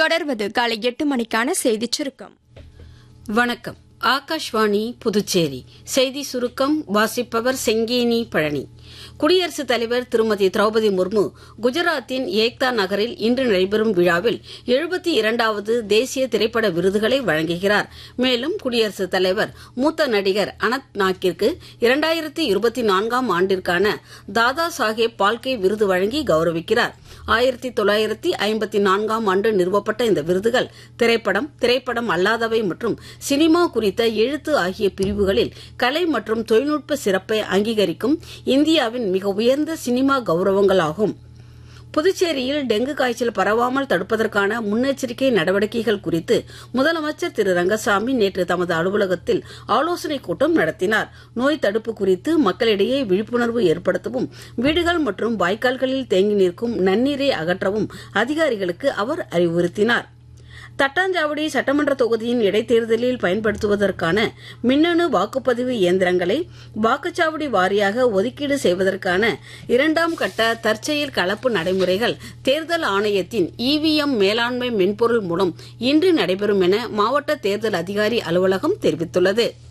தொடர்வது காலை எட்டு மணிக்கான செய்திச் சுருக்கம் வணக்கம் ஆகாஷ்வாணி புதுச்சேரி செய்தி சுருக்கம் வாசிப்பவர் செங்கேனி பழனி குடியரசுத் தலைவர் திருமதி திரௌபதி முர்மு குஜராத்தின் ஏக்தா நகரில் இன்று நடைபெறும் விழாவில் எழுபத்தி இரண்டாவது தேசிய திரைப்பட விருதுகளை வழங்குகிறார் மேலும் குடியரசுத் தலைவர் மூத்த நடிகர் அனந்த் நாக்கிற்கு இரண்டாயிரத்தி இருபத்தி நான்காம் ஆண்டிற்கான தாதா சாஹேப் பால்கே விருது வழங்கி கௌரவிக்கிறார் ஆயிரத்தி தொள்ளாயிரத்தி ஐம்பத்தி நான்காம் ஆண்டு நிறுவப்பட்ட இந்த விருதுகள் திரைப்படம் திரைப்படம் அல்லாதவை மற்றும் சினிமா குறித்த எழுத்து ஆகிய பிரிவுகளில் கலை மற்றும் தொழில்நுட்ப சிறப்பை அங்கீகரிக்கும் இந்தியாவின் மிக உயர்ந்த சினிமா கௌரவங்களாகும் புதுச்சேரியில் டெங்கு காய்ச்சல் பரவாமல் தடுப்பதற்கான முன்னெச்சரிக்கை நடவடிக்கைகள் குறித்து முதலமைச்சர் திரு ரங்கசாமி நேற்று தமது அலுவலகத்தில் ஆலோசனைக் கூட்டம் நடத்தினார் நோய் தடுப்பு குறித்து மக்களிடையே விழிப்புணர்வு ஏற்படுத்தவும் வீடுகள் மற்றும் வாய்க்கால்களில் தேங்கி நிற்கும் நன்னீரை அகற்றவும் அதிகாரிகளுக்கு அவர் அறிவுறுத்தினார் தட்டாஞ்சாவடி சட்டமன்ற தொகுதியின் இடைத்தேர்தலில் பயன்படுத்துவதற்கான மின்னணு வாக்குப்பதிவு இயந்திரங்களை வாக்குச்சாவடி வாரியாக ஒதுக்கீடு செய்வதற்கான இரண்டாம் கட்ட தற்செயல் கலப்பு நடைமுறைகள் தேர்தல் ஆணையத்தின் இவிஎம் மேலாண்மை மென்பொருள் மூலம் இன்று நடைபெறும் என மாவட்ட தேர்தல் அதிகாரி அலுவலகம் தெரிவித்துள்ளது